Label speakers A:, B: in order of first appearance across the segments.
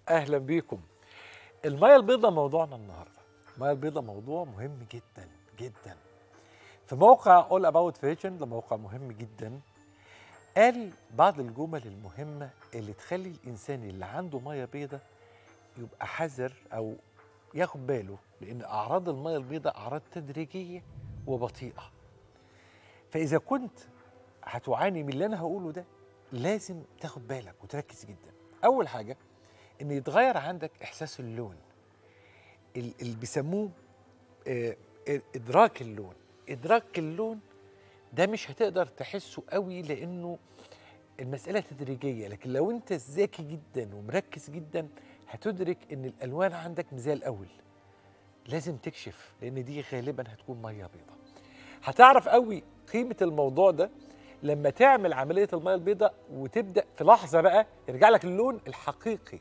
A: اهلا بيكم الميه البيضاء موضوعنا النهارده الميه البيضاء موضوع مهم جدا جدا في موقع اول اباوت فيجن ده موقع مهم جدا قال بعض الجمل المهمه اللي تخلي الانسان اللي عنده ميه بيضاء يبقى حذر او ياخد باله لان اعراض الميه البيضاء اعراض تدريجيه وبطيئه فاذا كنت هتعاني من اللي انا هقوله ده لازم تاخد بالك وتركز جدا اول حاجه ان يتغير عندك احساس اللون ال- اللي بيسموه آه، ادراك اللون ادراك اللون ده مش هتقدر تحسه قوي لانه المساله تدريجيه لكن لو انت ذكي جدا ومركز جدا هتدرك ان الالوان عندك مش زي الاول لازم تكشف لان دي غالبا هتكون ميه بيضاء هتعرف قوي قيمه الموضوع ده لما تعمل عمليه الميه البيضاء وتبدا في لحظه بقى يرجع لك اللون الحقيقي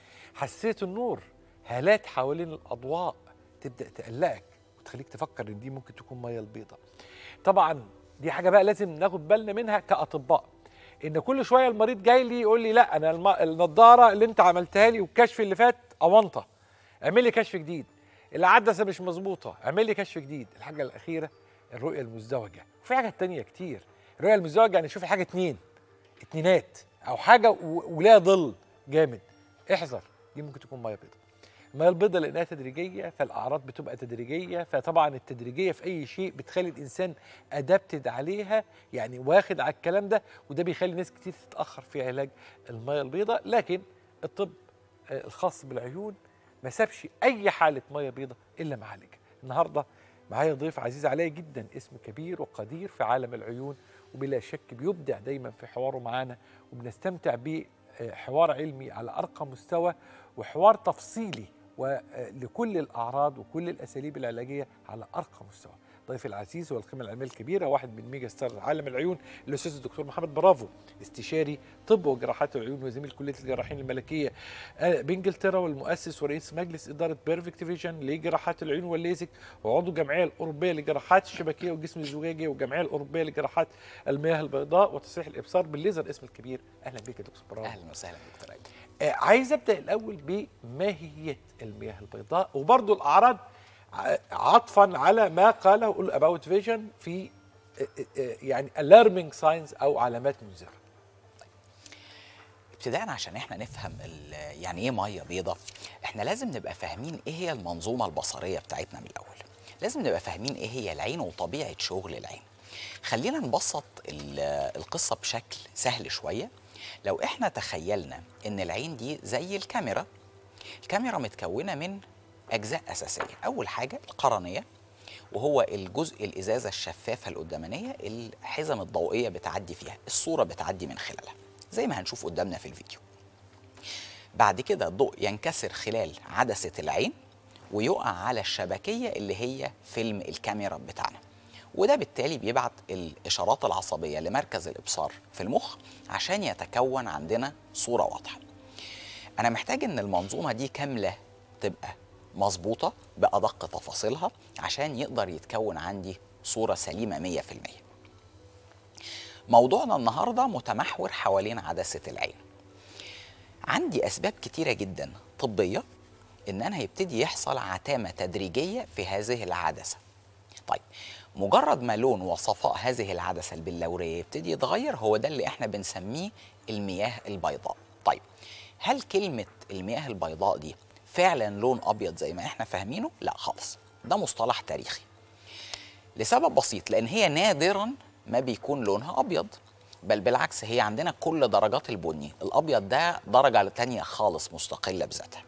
A: حسيت النور هالات حوالين الاضواء تبدا تقلقك وتخليك تفكر ان دي ممكن تكون ميه البيضاء طبعا دي حاجه بقى لازم ناخد بالنا منها كاطباء ان كل شويه المريض جاي لي يقول لي لا انا الم... النضاره اللي انت عملتها لي والكشف اللي فات اونطه اعمل لي كشف جديد العدسه مش مظبوطه اعمل لي كشف جديد الحاجه الاخيره الرؤيه المزدوجه وفي حاجات تانية كتير الرؤيه المزدوجه يعني شوف حاجه اتنين اتنينات او حاجه و- وليها ظل جامد احذر دي ممكن تكون ميه بيضاء الميه البيضاء لانها تدريجيه فالاعراض بتبقى تدريجيه فطبعا التدريجيه في اي شيء بتخلي الانسان ادابتد عليها يعني واخد على الكلام ده وده بيخلي ناس كتير تتاخر في علاج الميه البيضاء لكن الطب آه، الخاص بالعيون ما سابش اي حاله ميه بيضاء الا ما عالجها النهارده معايا ضيف عزيز عليا جدا اسم كبير وقدير في عالم العيون وبلا شك بيبدع دايما في حواره معانا وبنستمتع بحوار علمي على ارقى مستوى وحوار تفصيلي ولكل الاعراض وكل الاساليب العلاجيه على ارقى مستوى ضيفي العزيز هو القيمه العلميه الكبيره واحد من ميجا ستار عالم العيون الاستاذ الدكتور محمد برافو استشاري طب وجراحات العيون وزميل كليه الجراحين الملكيه آه، بانجلترا والمؤسس ورئيس مجلس اداره بيرفكت فيجن لجراحات العيون والليزك وعضو الجمعيه الاوروبيه لجراحات الشبكيه والجسم الزجاجي والجمعيه الاوروبيه لجراحات المياه البيضاء وتصحيح الابصار بالليزر اسم الكبير اهلا بك يا دكتور برافو
B: اهلا وسهلا دكتور ايمن
A: آه، عايز ابدا الاول بماهيه المياه البيضاء وبرضو الاعراض ع- عطفا على ما قاله اول اباوت فيجن في آه، آه، يعني alarming signs او علامات منذره
B: ابتداء عشان احنا نفهم ال- يعني ايه ميه بيضاء احنا لازم نبقى فاهمين ايه هي المنظومه البصريه بتاعتنا من الاول لازم نبقى فاهمين ايه هي العين وطبيعه شغل العين خلينا نبسط ال- القصه بشكل سهل شويه لو احنا تخيلنا ان العين دي زي الكاميرا الكاميرا متكونه من اجزاء اساسيه اول حاجه القرنيه وهو الجزء الازازه الشفافه القدامانيه الحزم الضوئيه بتعدي فيها الصوره بتعدي من خلالها زي ما هنشوف قدامنا في الفيديو بعد كده الضوء ينكسر خلال عدسه العين ويقع على الشبكيه اللي هي فيلم الكاميرا بتاعنا وده بالتالي بيبعت الاشارات العصبيه لمركز الابصار في المخ عشان يتكون عندنا صوره واضحه انا محتاج ان المنظومه دي كامله تبقى مظبوطه بادق تفاصيلها عشان يقدر يتكون عندي صوره سليمه 100% موضوعنا النهارده متمحور حوالين عدسه العين عندي اسباب كتيره جدا طبيه ان انا هيبتدي يحصل عتامه تدريجيه في هذه العدسه طيب مجرد ما لون وصفاء هذه العدسه البلوريه يبتدي يتغير هو ده اللي احنا بنسميه المياه البيضاء طيب هل كلمه المياه البيضاء دي فعلا لون ابيض زي ما احنا فاهمينه لا خالص ده مصطلح تاريخي لسبب بسيط لان هي نادرا ما بيكون لونها ابيض بل بالعكس هي عندنا كل درجات البني الابيض ده درجه تانية خالص مستقله بذاتها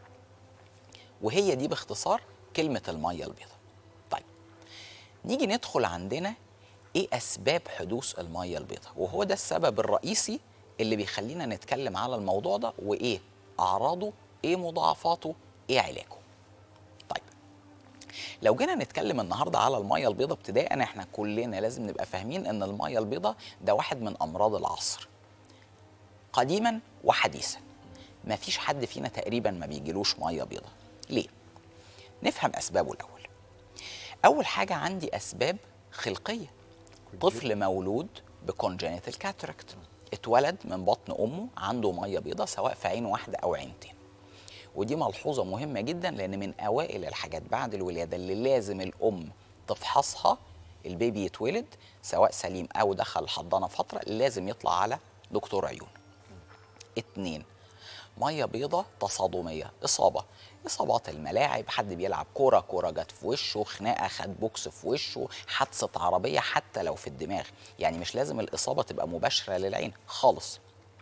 B: وهي دي باختصار كلمه الميه البيضاء طيب نيجي ندخل عندنا ايه اسباب حدوث الميه البيضاء وهو ده السبب الرئيسي اللي بيخلينا نتكلم على الموضوع ده وايه اعراضه ايه مضاعفاته ايه علاجه طيب لو جينا نتكلم النهارده على الميه البيضاء ابتداء احنا كلنا لازم نبقى فاهمين ان الميه البيضاء ده واحد من امراض العصر قديما وحديثا ما فيش حد فينا تقريبا ما بيجيلوش ميه بيضاء ليه نفهم اسبابه الاول اول حاجه عندي اسباب خلقيه طفل مولود بكونجينيتال كاتراكت اتولد من بطن امه عنده ميه بيضاء سواء في عين واحده او عينتين ودي ملحوظه مهمه جدا لان من اوائل الحاجات بعد الولاده اللي لازم الام تفحصها البيبي يتولد سواء سليم او دخل الحضانه فتره لازم يطلع على دكتور عيون اتنين ميه بيضة تصادمية إصابة إصابات الملاعب حد بيلعب كورة كورة جت في وشه خناقة خد بوكس في وشه حادثة عربية حتى لو في الدماغ يعني مش لازم الإصابة تبقى مباشرة للعين خالص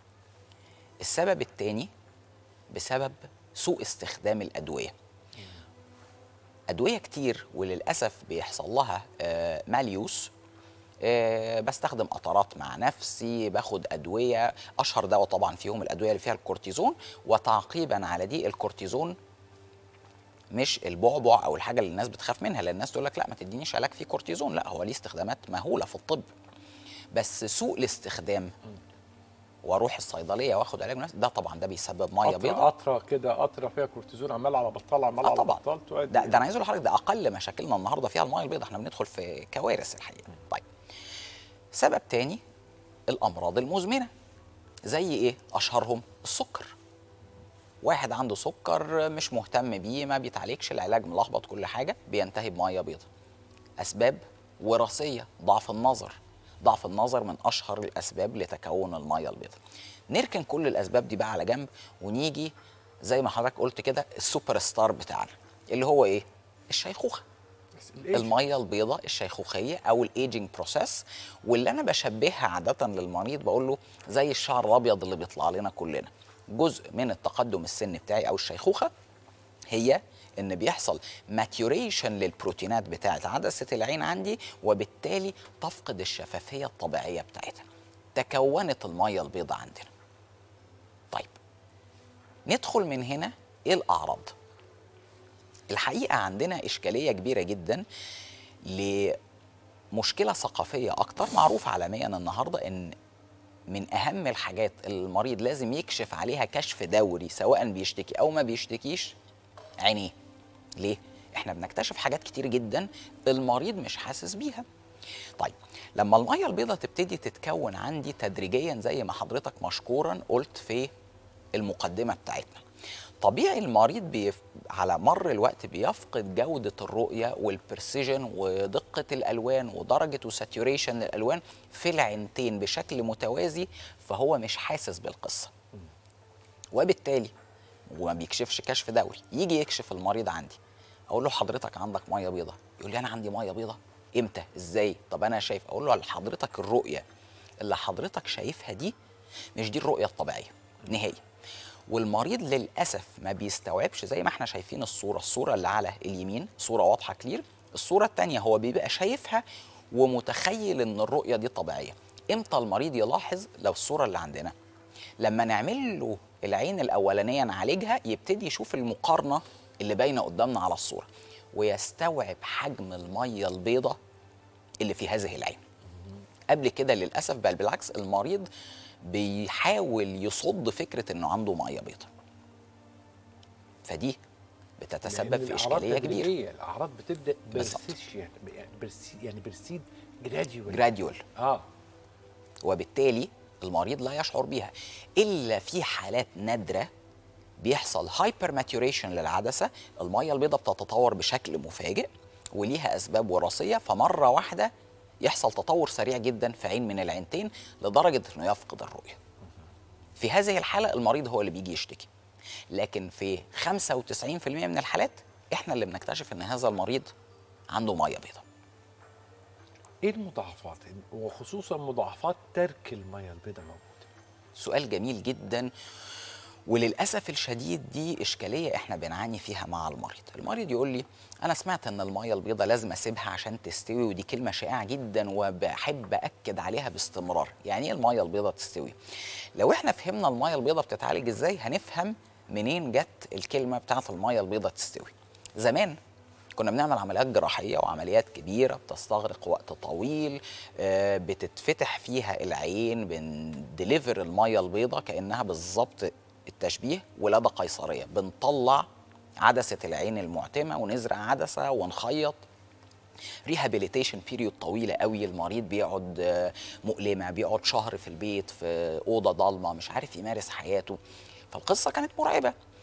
B: السبب التاني بسبب سوء استخدام الأدوية أدوية كتير وللأسف بيحصل لها آه، ماليوس آه، بستخدم قطرات مع نفسي باخد ادويه اشهر دواء طبعا فيهم الادويه اللي فيها الكورتيزون وتعقيبا على دي الكورتيزون مش البعبع او الحاجه اللي الناس بتخاف منها لان الناس تقول لك لا ما تدينيش علاج فيه كورتيزون لا هو ليه استخدامات مهوله في الطب بس سوء الاستخدام واروح الصيدليه واخد علاج مناسب ده طبعا ده بيسبب ميه
C: قطره
B: بيضاء
C: قطره كده قطره فيها كورتيزون عمال على بطال عمال
B: اه
C: على
B: طبعا
C: بطال تؤدي
B: ده, ده انا عايز اقول لحضرتك ده اقل مشاكلنا النهارده فيها الميه البيضاء احنا بندخل في كوارث الحقيقه طيب سبب تاني الامراض المزمنه زي ايه اشهرهم السكر واحد عنده سكر مش مهتم بيه ما بيتعالجش العلاج ملخبط كل حاجه بينتهي بميه بيضاء اسباب وراثيه ضعف النظر ضعف النظر من اشهر الاسباب لتكون الميه البيضاء نركن كل الاسباب دي بقى على جنب ونيجي زي ما حضرتك قلت كده السوبر ستار بتاعنا اللي هو ايه الشيخوخه
C: الإيج.
B: الميه البيضاء الشيخوخيه او الايجنج بروسيس واللي انا بشبهها عاده للمريض بقول له زي الشعر الابيض اللي بيطلع لنا كلنا جزء من التقدم السن بتاعي او الشيخوخه هي ان بيحصل ماتيوريشن للبروتينات بتاعه عدسه العين عندي وبالتالي تفقد الشفافيه الطبيعيه بتاعتها تكونت الميه البيضاء عندنا طيب ندخل من هنا ايه الاعراض الحقيقه عندنا اشكاليه كبيره جدا لمشكله ثقافيه اكتر معروف عالميا النهارده ان من اهم الحاجات المريض لازم يكشف عليها كشف دوري سواء بيشتكي او ما بيشتكيش عينيه ليه احنا بنكتشف حاجات كتير جدا المريض مش حاسس بيها طيب لما الميه البيضاء تبتدي تتكون عندي تدريجيا زي ما حضرتك مشكورا قلت في المقدمه بتاعتنا طبيعي المريض بيف... على مر الوقت بيفقد جودة الرؤية والبرسيجن ودقة الألوان ودرجة وساتوريشن للألوان في العينتين بشكل متوازي فهو مش حاسس بالقصة وبالتالي وما بيكشفش كشف دوري يجي يكشف المريض عندي اقول له حضرتك عندك ميه بيضاء يقول لي انا عندي ميه بيضاء امتى ازاي طب انا شايف اقول له لحضرتك الرؤيه اللي حضرتك شايفها دي مش دي الرؤيه الطبيعيه نهائي والمريض للاسف ما بيستوعبش زي ما احنا شايفين الصوره الصوره اللي على اليمين صوره واضحه كلير الصوره الثانيه هو بيبقى شايفها ومتخيل ان الرؤيه دي طبيعيه امتى المريض يلاحظ لو الصوره اللي عندنا لما نعمل له العين الاولانيه نعالجها يبتدي يشوف المقارنه اللي باينه قدامنا على الصوره ويستوعب حجم الميه البيضاء اللي في هذه العين قبل كده للاسف بل بالعكس المريض بيحاول يصد فكره انه عنده ميه بيضاء فدي بتتسبب
C: لأن
B: في
C: الأعراض
B: اشكاليه كبيره
C: تدريجية. الاعراض بتبدا
B: بالظبط.
C: برسيش يعني يعني برسيد يعني برسيد جراديوال
B: جراديول
C: اه
B: وبالتالي المريض لا يشعر بيها الا في حالات نادره بيحصل هايبر ماتيوريشن للعدسه الميه البيضاء بتتطور بشكل مفاجئ وليها اسباب وراثيه فمره واحده يحصل تطور سريع جدا في عين من العينتين لدرجه انه يفقد الرؤيه في هذه الحاله المريض هو اللي بيجي يشتكي لكن في 95% من الحالات احنا اللي بنكتشف ان هذا المريض عنده ميه بيضاء
C: ايه المضاعفات وخصوصا مضاعفات ترك الميه البيضاء موجوده
B: سؤال جميل جدا وللاسف الشديد دي اشكاليه احنا بنعاني فيها مع المريض المريض يقول لي انا سمعت ان الميه البيضاء لازم اسيبها عشان تستوي ودي كلمه شائعه جدا وبحب اكد عليها باستمرار يعني ايه الميه البيضاء تستوي لو احنا فهمنا الميه البيضاء بتتعالج ازاي هنفهم منين جت الكلمه بتاعت الميه البيضاء تستوي زمان كنا بنعمل عمليات جراحيه وعمليات كبيره بتستغرق وقت طويل آه، بتتفتح فيها العين بندليفر الميه البيضاء كانها بالظبط التشبيه ولاده قيصريه بنطلع عدسه العين المعتمه ونزرع عدسه ونخيط ريهابيليتيشن بيريود طويله قوي المريض بيقعد آه، مؤلمه بيقعد شهر في البيت في اوضه ضلمه مش عارف يمارس حياته فالقصه كانت مرعبه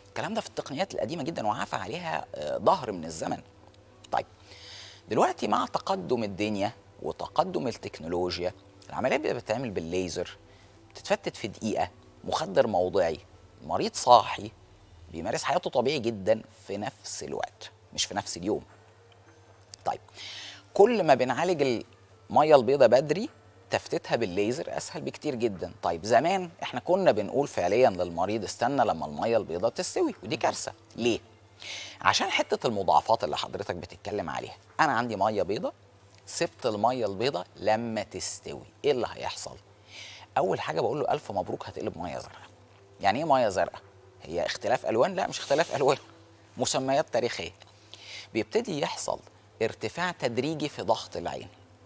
B: الكلام ده في التقنيات القديمه جدا وعفى عليها آه، ظهر من الزمن طيب دلوقتي مع تقدم الدنيا وتقدم التكنولوجيا العمليات بقت بتتعمل بالليزر بتتفتت في دقيقه مخدر موضعي مريض صاحي بيمارس حياته طبيعي جدا في نفس الوقت مش في نفس اليوم طيب كل ما بنعالج الميه البيضاء بدري تفتيتها بالليزر اسهل بكتير جدا طيب زمان احنا كنا بنقول فعليا للمريض استنى لما الميه البيضاء تستوي ودي كارثه ليه عشان حته المضاعفات اللي حضرتك بتتكلم عليها انا عندي ميه بيضاء سبت الميه البيضاء لما تستوي ايه اللي هيحصل اول حاجه بقول له الف مبروك هتقلب ميه زرقاء يعني ايه ميه زرقاء هي اختلاف الوان لا مش اختلاف الوان مسميات تاريخيه بيبتدي يحصل ارتفاع تدريجي في ضغط العين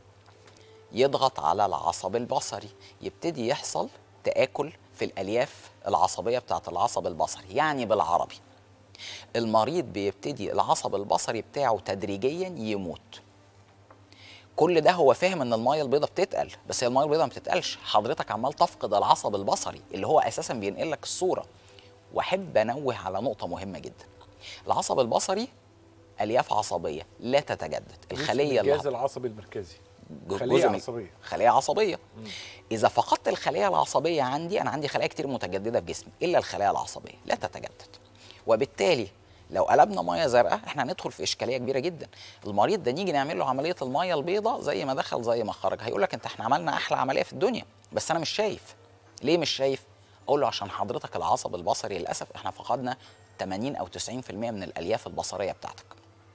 B: يضغط على العصب البصري يبتدي يحصل تآكل في الألياف العصبية بتاعة العصب البصري يعني بالعربي المريض بيبتدي العصب البصري بتاعه تدريجيا يموت كل ده هو فاهم ان الميه البيضاء بتتقل بس هي الميه البيضاء ما بتتقلش حضرتك عمال تفقد العصب البصري اللي هو اساسا بينقل لك الصوره واحب انوه على نقطه مهمه جدا العصب البصري الياف عصبيه لا تتجدد الخليه اللي
A: الجهاز العصبي المركزي
B: جزء
A: خلية
B: من-
A: عصبية.
B: خليه عصبيه اذا فقدت الخليه العصبيه عندي انا عندي خلايا كتير متجدده في جسمي الا الخلايا العصبيه لا تتجدد وبالتالي لو قلبنا ميه زرقاء احنا هندخل في اشكاليه كبيره جدا المريض ده نيجي نعمل له عمليه الميه البيضاء زي ما دخل زي ما خرج هيقول لك انت احنا عملنا احلى عمليه في الدنيا بس انا مش شايف ليه مش شايف اقول له عشان حضرتك العصب البصري للاسف احنا فقدنا 80 او 90% من الالياف البصريه بتاعتك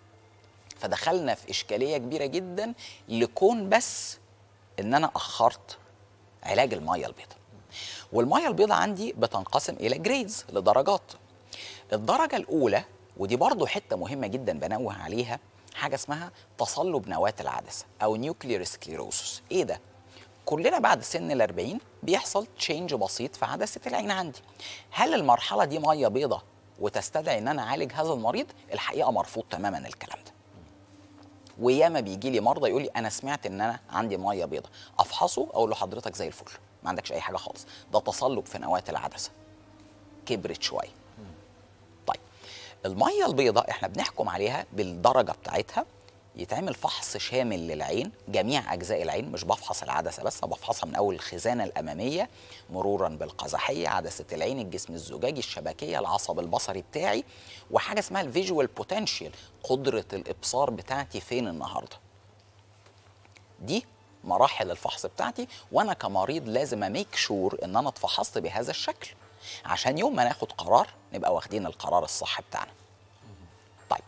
B: فدخلنا في اشكاليه كبيره جدا لكون بس ان انا اخرت علاج الميه البيضاء والميه البيضاء عندي بتنقسم الى جريدز لدرجات الدرجه الاولى ودي برضو حته مهمه جدا بنوه عليها حاجه اسمها تصلب نواه العدسه او نيوكلير سكليروسس ايه ده كلنا بعد سن ال 40 بيحصل تشينج بسيط في عدسه العين عندي هل المرحله دي ميه بيضاء وتستدعي ان انا اعالج هذا المريض الحقيقه مرفوض تماما الكلام ده وياما بيجي لي مرضى يقول لي انا سمعت ان انا عندي ميه بيضاء افحصه اقول له حضرتك زي الفل ما عندكش اي حاجه خالص ده تصلب في نواه العدسه كبرت شويه طيب الميه البيضاء احنا بنحكم عليها بالدرجه بتاعتها يتعمل فحص شامل للعين جميع اجزاء العين مش بفحص العدسه بس أنا بفحصها من اول الخزانه الاماميه مرورا بالقزحيه عدسه العين الجسم الزجاجي الشبكيه العصب البصري بتاعي وحاجه اسمها الفيجوال بوتنشال قدره الابصار بتاعتي فين النهارده دي مراحل الفحص بتاعتي وانا كمريض لازم اميك شور ان انا اتفحصت بهذا الشكل عشان يوم ما ناخد قرار نبقى واخدين القرار الصح بتاعنا طيب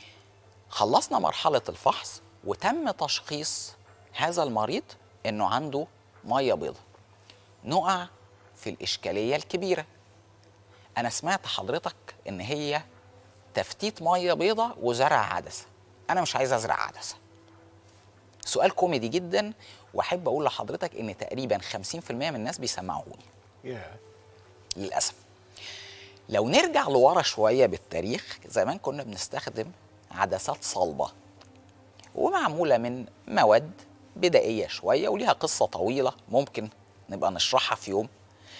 B: خلصنا مرحله الفحص وتم تشخيص هذا المريض انه عنده ميه بيضاء نقع في الاشكاليه الكبيره انا سمعت حضرتك ان هي تفتيت ميه بيضاء وزرع عدسه انا مش عايز ازرع عدسه سؤال كوميدي جدا واحب اقول لحضرتك ان تقريبا 50% من الناس بيسمعوني
A: يا
B: للاسف لو نرجع لورا شويه بالتاريخ زمان كنا بنستخدم عدسات صلبه ومعموله من مواد بدائيه شويه وليها قصه طويله ممكن نبقى نشرحها في يوم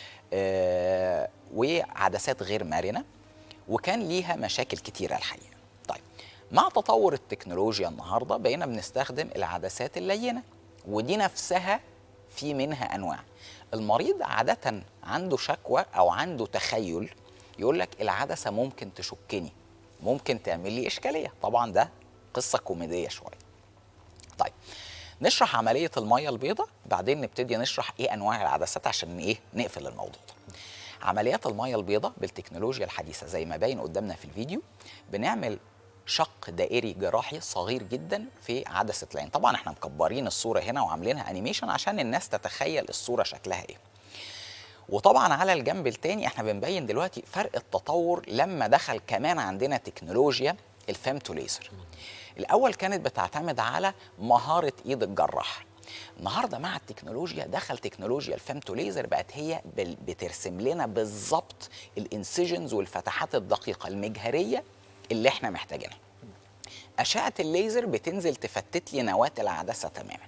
B: آه وعدسات غير مرنه وكان ليها مشاكل كتيره الحقيقه طيب مع تطور التكنولوجيا النهارده بقينا بنستخدم العدسات اللينه ودي نفسها في منها انواع المريض عاده عنده شكوى او عنده تخيل يقول لك العدسه ممكن تشكني ممكن تعمل لي اشكاليه طبعا ده قصه كوميديه شويه طيب نشرح عمليه الميه البيضاء بعدين نبتدي نشرح ايه انواع العدسات عشان ايه نقفل الموضوع ده عمليات الميه البيضاء بالتكنولوجيا الحديثه زي ما باين قدامنا في الفيديو بنعمل شق دائري جراحي صغير جدا في عدسه العين طبعا احنا مكبرين الصوره هنا وعاملينها انيميشن عشان الناس تتخيل الصوره شكلها ايه وطبعا على الجنب التاني احنا بنبين دلوقتي فرق التطور لما دخل كمان عندنا تكنولوجيا الفيمتو ليزر الاول كانت بتعتمد على مهاره ايد الجراح النهارده مع التكنولوجيا دخل تكنولوجيا الفيمتو ليزر بقت هي بال- بترسم لنا بالظبط الانسيجنز والفتحات الدقيقه المجهريه اللي احنا محتاجينها اشعه الليزر بتنزل تفتت لي نواه العدسه تماما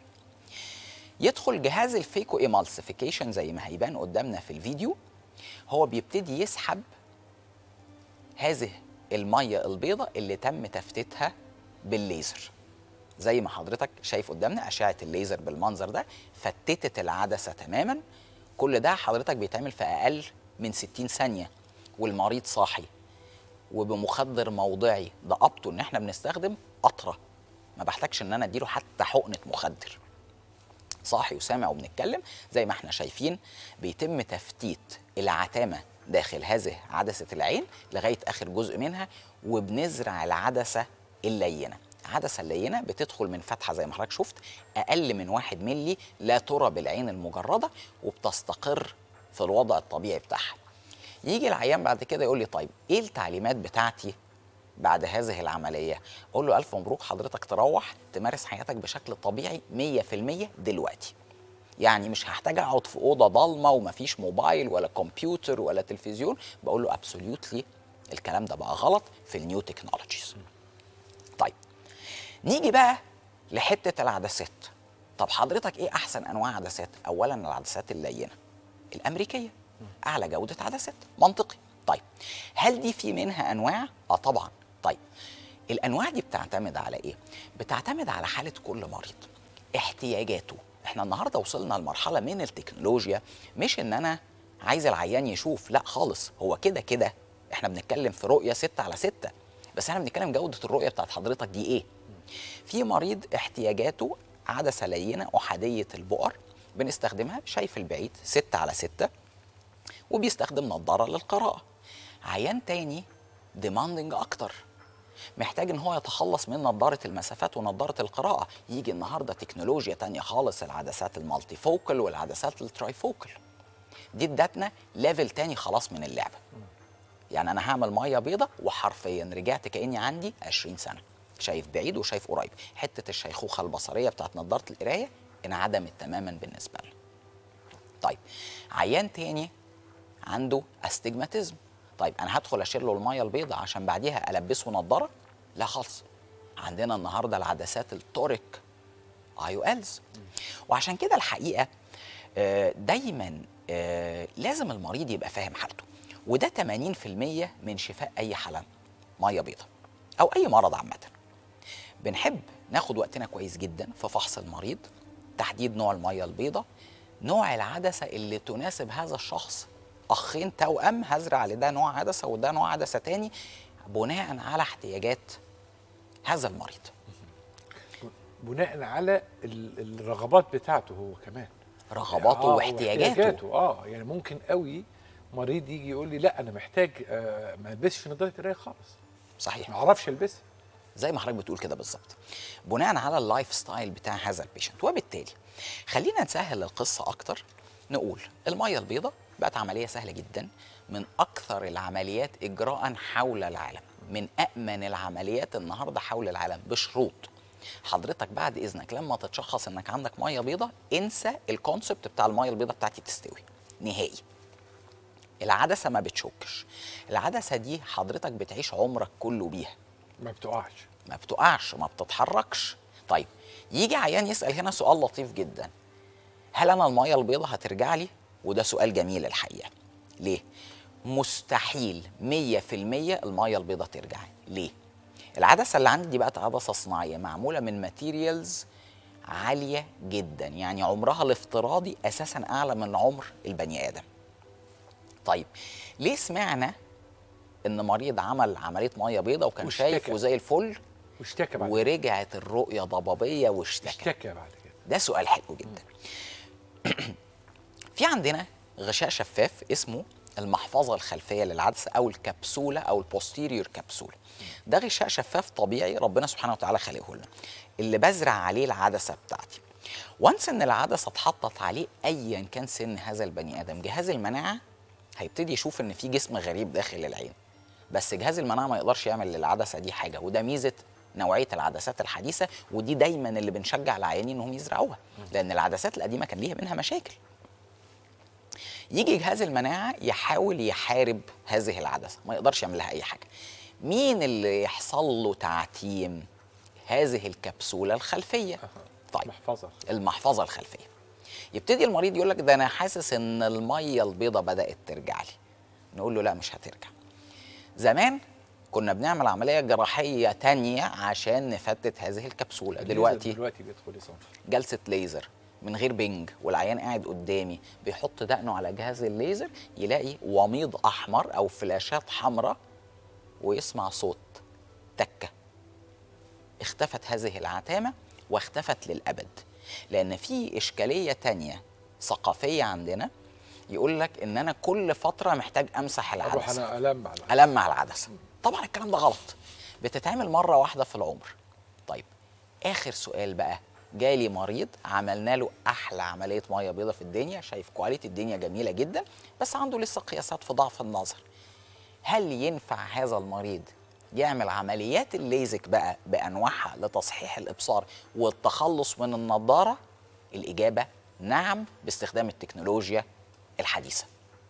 B: يدخل جهاز الفيكو ايمالسيفيكيشن زي ما هيبان قدامنا في الفيديو هو بيبتدي يسحب هذه الميه البيضاء اللي تم تفتيتها بالليزر زي ما حضرتك شايف قدامنا اشعه الليزر بالمنظر ده فتتت العدسه تماما كل ده حضرتك بيتعمل في اقل من 60 ثانيه والمريض صاحي وبمخدر موضعي ده ابطو ان احنا بنستخدم قطره ما بحتاجش ان انا اديله حتى حقنه مخدر صاحي وسامع وبنتكلم زي ما احنا شايفين بيتم تفتيت العتامه داخل هذه عدسه العين لغايه اخر جزء منها وبنزرع العدسه اللينه العدسه اللينه بتدخل من فتحه زي ما حضرتك شفت اقل من واحد ملي لا ترى بالعين المجرده وبتستقر في الوضع الطبيعي بتاعها يجي العيان بعد كده يقول لي طيب ايه التعليمات بتاعتي بعد هذه العمليه اقول له الف مبروك حضرتك تروح تمارس حياتك بشكل طبيعي 100% دلوقتي يعني مش هحتاج اقعد في اوضه ضلمه ومفيش موبايل ولا كمبيوتر ولا تلفزيون بقول له ابسوليوتلي الكلام ده بقى غلط في النيو تكنولوجيز طيب نيجي بقى لحته العدسات طب حضرتك ايه احسن انواع عدسات اولا العدسات اللينه الامريكيه اعلى جوده عدسات منطقي طيب هل دي في منها انواع اه طبعا طيب الانواع دي بتعتمد على ايه بتعتمد على حاله كل مريض احتياجاته احنا النهارده وصلنا لمرحله من التكنولوجيا مش ان انا عايز العيان يشوف لا خالص هو كده كده احنا بنتكلم في رؤيه 6 على 6 بس احنا بنتكلم جوده الرؤيه بتاعت حضرتك دي ايه في مريض احتياجاته عدسه لينه احاديه البؤر بنستخدمها شايف البعيد 6 على 6 وبيستخدم نظاره للقراءه عيان تاني ديماندنج اكتر محتاج ان هو يتخلص من نظاره المسافات ونظاره القراءه يجي النهارده تكنولوجيا تانية خالص العدسات المالتي فوكل والعدسات التراي فوكل دي ادتنا ليفل تاني خلاص من اللعبه يعني انا هعمل ميه بيضة وحرفيا رجعت كاني عندي 20 سنه شايف بعيد وشايف قريب حته الشيخوخه البصريه بتاعت نظاره القرايه انعدمت تماما بالنسبه لنا طيب عيان تاني عنده استجماتيزم طيب انا هدخل اشيل له الميه البيضاء عشان بعديها البسه نظاره لا خالص عندنا النهارده العدسات التوريك اي او الز وعشان كده الحقيقه آه، دايما آه، لازم المريض يبقى فاهم حالته وده 80% من شفاء اي حاله ميه بيضاء او اي مرض عامه بنحب ناخد وقتنا كويس جدا في فحص المريض تحديد نوع الميه البيضاء نوع العدسه اللي تناسب هذا الشخص اخين توأم هزرع لده نوع عدسه وده نوع عدسه تاني بناء على احتياجات هذا المريض
C: بناء على ال- الرغبات بتاعته هو كمان
B: رغباته
C: آه،
B: واحتياجاته
C: اه يعني ممكن قوي مريض يجي يقول لي لا انا محتاج آه ما البسش نظاره قرايه خالص
B: صحيح
C: ما اعرفش البسها
B: زي ما حضرتك بتقول كده بالظبط بناء على اللايف ستايل بتاع هذا البيشنت وبالتالي خلينا نسهل القصه اكتر نقول الميه البيضاء بقت عمليه سهله جدا من اكثر العمليات اجراء حول العالم من امن العمليات النهارده حول العالم بشروط حضرتك بعد اذنك لما تتشخص انك عندك ميه بيضاء انسى الكونسبت بتاع الميه البيضاء بتاعتي تستوي نهائي العدسه ما بتشكش العدسه دي حضرتك بتعيش عمرك كله بيها
C: ما بتقعش
B: ما بتقعش ما بتتحركش طيب يجي عيان يسال هنا سؤال لطيف جدا هل انا الميه البيضاء هترجع لي وده سؤال جميل الحقيقه ليه مستحيل 100% الميه البيضاء ترجع ليه العدسه اللي عندي دي بقت عدسه صناعيه معموله من ماتيريالز عاليه جدا يعني عمرها الافتراضي اساسا اعلى من عمر البني ادم طيب ليه سمعنا ان مريض عمل عمليه ميه بيضاء وكان
C: واشتكى.
B: شايف وزي الفل
C: واشتكى بعد
B: ورجعت الرؤيه ضبابيه واشتكى
C: اشتكى بعد كده
B: ده سؤال حلو جدا في عندنا غشاء شفاف اسمه المحفظه الخلفيه للعدسه او الكبسوله او البوستيريور كبسوله ده غشاء شفاف طبيعي ربنا سبحانه وتعالى خلقه لنا اللي بزرع عليه العدسه بتاعتي وانس ان العدسه اتحطت عليه ايا كان سن هذا البني ادم جهاز المناعه هيبتدي يشوف ان في جسم غريب داخل العين بس جهاز المناعه ما يقدرش يعمل للعدسه دي حاجه وده ميزه نوعيه العدسات الحديثه ودي دايما اللي بنشجع العيانين انهم يزرعوها لان العدسات القديمه كان ليها منها مشاكل يجي جهاز المناعه يحاول يحارب هذه العدسه ما يقدرش يعمل لها اي حاجه مين اللي يحصل له تعتيم هذه الكبسوله الخلفيه طيب
C: محفظه
B: المحفظه الخلفيه يبتدي المريض يقول لك ده انا حاسس ان الميه البيضاء بدات ترجع لي نقول له لا مش هترجع زمان كنا بنعمل عمليه جراحيه تانية عشان نفتت هذه الكبسوله دلوقتي
C: دلوقتي بيدخل يصنفر
B: جلسه ليزر من غير بنج والعيان قاعد قدامي بيحط دقنه على جهاز الليزر يلاقي وميض احمر او فلاشات حمراء ويسمع صوت تكه اختفت هذه العتامه واختفت للابد لان في اشكاليه تانية ثقافيه عندنا يقول لك ان انا كل فتره محتاج امسح
C: اروح
B: العدسه
C: انا الم على
B: ألمع العدسة طبعا الكلام ده غلط بتتعمل مرة واحدة في العمر طيب آخر سؤال بقى جالي مريض عملنا له أحلى عملية مية بيضة في الدنيا شايف كواليتي الدنيا جميلة جدا بس عنده لسه قياسات في ضعف النظر هل ينفع هذا المريض يعمل عمليات الليزك بقى بأنواعها لتصحيح الإبصار والتخلص من النضارة الإجابة نعم باستخدام التكنولوجيا الحديثة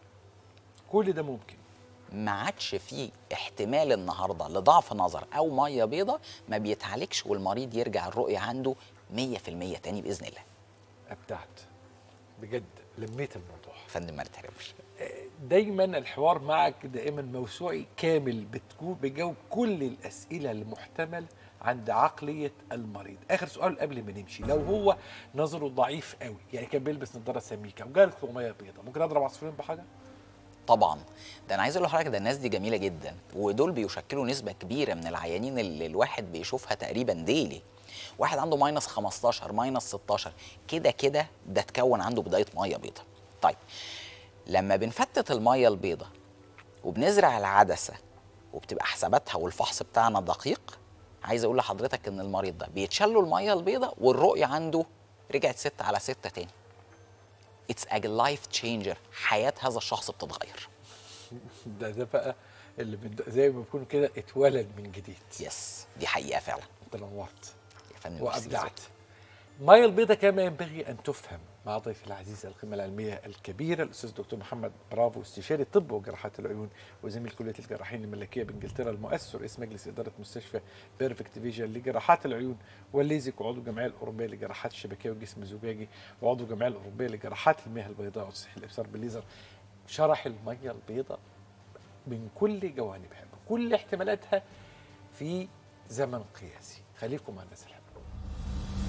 C: كل ده ممكن
B: ما عادش فيه احتمال النهارده لضعف نظر او ميه بيضة ما بيتعالجش والمريض يرجع الرؤيه عنده 100% تاني باذن الله
C: ابدعت بجد لميت الموضوع
B: فندم ما تتحرمش
C: دايما الحوار معك دائما موسوعي كامل بتكون بجاوب كل الاسئله المحتمل عند عقليه المريض اخر سؤال قبل ما نمشي لو هو نظره ضعيف قوي يعني كان بيلبس نظاره سميكه وجالت له ميه بيضاء ممكن اضرب عصفورين بحاجه
B: طبعا ده انا عايز اقول لحضرتك ده الناس دي جميله جدا ودول بيشكلوا نسبه كبيره من العيانين اللي الواحد بيشوفها تقريبا ديلي واحد عنده ماينس 15 ماينس 16 كده كده ده اتكون عنده بدايه ميه بيضاء طيب لما بنفتت الميه البيضاء وبنزرع العدسه وبتبقى حساباتها والفحص بتاعنا دقيق عايز اقول لحضرتك ان المريض ده بيتشال له الميه البيضاء والرؤيه عنده رجعت 6 على 6 تاني اتس ا لايف تشينجر حياه هذا الشخص بتتغير
C: ده ده بقى اللي بد... زي ما بيكون كده اتولد من جديد
B: يس دي حقيقه فعلا
C: انت نورت
B: يا فندم
C: وابدعت مية البيضاء كما ينبغي ان تفهم مع ضيفي العزيز القيمه العلميه الكبيره الاستاذ دكتور محمد برافو استشاري الطب وجراحات العيون وزميل كليه الجراحين الملكيه بانجلترا المؤسس رئيس مجلس اداره مستشفى بيرفكت فيجن لجراحات العيون والليزك وعضو الجمعيه الاوروبيه لجراحات الشبكيه والجسم الزجاجي وعضو الجمعيه الاوروبيه لجراحات المياه البيضاء وتصحيح الابصار بالليزر شرح الميه البيضاء من كل جوانبها بكل احتمالاتها في زمن قياسي خليكم مع الناس الحلوه